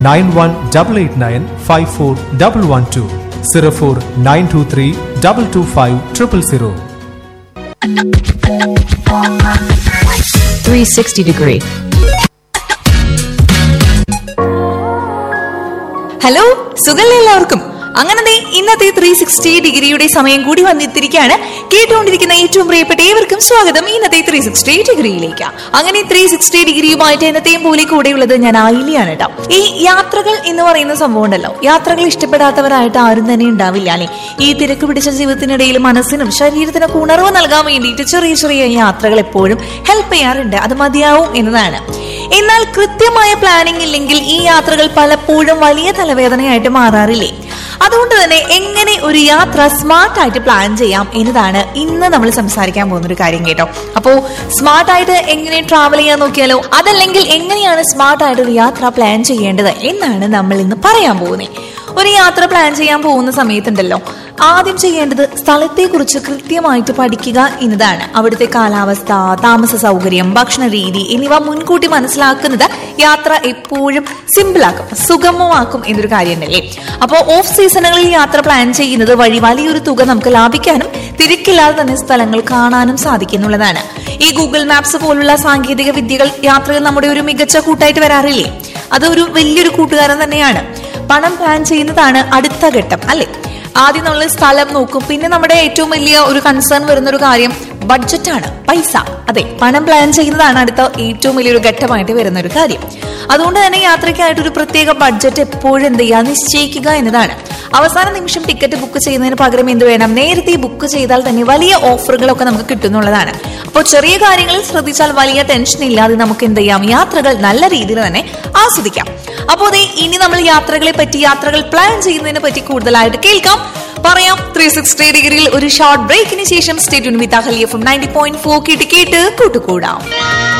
Nine one double eight nine five four double one two zero four nine two three double two five triple zero 360 degree. Hello സുഖല്ലേ എല്ലാവർക്കും അങ്ങനെ ദേ ഇന്നത്തെ three sixty ഡിഗ്രിയുടെ സമയം കൂടി വന്നെത്തിരിക്കുകയാണ് കേട്ടുകൊണ്ടിരിക്കുന്ന ഏറ്റവും പ്രിയപ്പെട്ട ഏവർക്കും സ്വാഗതം ഇന്നത്തെ ത്രീ സിക്സ്റ്റി ഡിഗ്രിയിലേക്ക് അങ്ങനെ ത്രീ സിക്സ്റ്റി ഡിഗ്രിയുമായിട്ട് എന്നത്തെയും പോലെ കൂടെയുള്ളത് ഞാൻ ആയിലിയാണ് കേട്ടോ ഈ യാത്രകൾ എന്ന് പറയുന്ന സംഭവം ഉണ്ടല്ലോ യാത്രകൾ ഇഷ്ടപ്പെടാത്തവരായിട്ട് ആരും തന്നെ ഉണ്ടാവില്ല അല്ലെ ഈ തിരക്ക് പിടിച്ച ജീവിതത്തിനിടയിൽ മനസ്സിനും ശരീരത്തിനൊക്കെ ഉണർവ് നൽകാൻ വേണ്ടിയിട്ട് ചെറിയ ചെറിയ യാത്രകൾ എപ്പോഴും ഹെൽപ്പ് ചെയ്യാറുണ്ട് അത് മതിയാവും എന്നതാണ് എന്നാൽ കൃത്യമായ പ്ലാനിംഗ് ഇല്ലെങ്കിൽ ഈ യാത്രകൾ പലപ്പോഴും വലിയ തലവേദനയായിട്ട് മാറാറില്ലേ അതുകൊണ്ട് തന്നെ എങ്ങനെ ഒരു യാത്ര സ്മാർട്ട് ആയിട്ട് പ്ലാൻ ചെയ്യാം എന്നതാണ് ഇന്ന് നമ്മൾ സംസാരിക്കാൻ പോകുന്ന ഒരു കാര്യം കേട്ടോ അപ്പോ സ്മാർട്ട് ആയിട്ട് എങ്ങനെ ട്രാവൽ ചെയ്യാൻ നോക്കിയാലോ അതല്ലെങ്കിൽ എങ്ങനെയാണ് സ്മാർട്ട് ആയിട്ട് ഒരു യാത്ര പ്ലാൻ ചെയ്യേണ്ടത് എന്നാണ് നമ്മൾ ഇന്ന് പറയാൻ പോകുന്നത് ഒരു യാത്ര പ്ലാൻ ചെയ്യാൻ പോകുന്ന സമയത്തുണ്ടല്ലോ ആദ്യം ചെയ്യേണ്ടത് സ്ഥലത്തെക്കുറിച്ച് കൃത്യമായിട്ട് പഠിക്കുക എന്നതാണ് അവിടുത്തെ കാലാവസ്ഥ താമസ സൗകര്യം ഭക്ഷണ രീതി എന്നിവ മുൻകൂട്ടി മനസ്സിലാക്കുന്നത് യാത്ര എപ്പോഴും സിമ്പിളാക്കും സുഗമമാക്കും എന്നൊരു കാര്യമുണ്ടല്ലേ അപ്പോൾ ഓഫ് സീസണുകളിൽ യാത്ര പ്ലാൻ ചെയ്യുന്നത് വഴി വലിയൊരു തുക നമുക്ക് ലാഭിക്കാനും തിരക്കില്ലാതെ തന്നെ സ്ഥലങ്ങൾ കാണാനും സാധിക്കുന്നുള്ളതാണ് ഈ ഗൂഗിൾ മാപ്സ് പോലുള്ള സാങ്കേതിക വിദ്യകൾ യാത്രകൾ നമ്മുടെ ഒരു മികച്ച കൂട്ടായിട്ട് വരാറില്ലേ അത് ഒരു വലിയൊരു കൂട്ടുകാരൻ തന്നെയാണ് പണം പ്ലാൻ ചെയ്യുന്നതാണ് അടുത്ത ഘട്ടം അല്ലെ ആദ്യം നമ്മൾ സ്ഥലം നോക്കും പിന്നെ നമ്മുടെ ഏറ്റവും വലിയ ഒരു കൺസേൺ വരുന്ന ഒരു കാര്യം ബഡ്ജറ്റാണ് പൈസ അതെ പണം പ്ലാൻ ചെയ്യുന്നതാണ് അടുത്ത ഏറ്റവും വലിയൊരു ഘട്ടമായിട്ട് വരുന്ന ഒരു കാര്യം അതുകൊണ്ട് തന്നെ യാത്രയ്ക്കായിട്ട് ഒരു പ്രത്യേക ബഡ്ജറ്റ് എപ്പോഴും എന്ത് ചെയ്യുക നിശ്ചയിക്കുക എന്നതാണ് അവസാന നിമിഷം ടിക്കറ്റ് ബുക്ക് ചെയ്യുന്നതിന് പകരം എന്ത് വേണം നേരത്തെ ബുക്ക് ചെയ്താൽ തന്നെ വലിയ ഓഫറുകളൊക്കെ നമുക്ക് കിട്ടുന്നുള്ളതാണ് അപ്പോൾ ചെറിയ കാര്യങ്ങളിൽ ശ്രദ്ധിച്ചാൽ വലിയ ടെൻഷൻ ഇല്ലാതെ നമുക്ക് എന്ത് ചെയ്യാം യാത്രകൾ നല്ല രീതിയിൽ തന്നെ ആസ്വദിക്കാം അപ്പോൾ ദേ ഇനി നമ്മൾ യാത്രകളെ പറ്റി യാത്രകൾ പ്ലാൻ ചെയ്യുന്നതിനെ പറ്റി കൂടുതലായിട്ട് കേൾക്കാം പറയാം ത്രീ സിക്സ്റ്റി ഡിഗ്രിയിൽ ഒരു ഷോർട്ട് ബ്രേക്കിന് ശേഷം സ്റ്റേറ്റ് വിത്ത് അഹലി എഫ് നയൻറ്റി പോയിന്റ് ഫോർ കേട്ട് കേട്ട് കൂട്ടുകൂടാം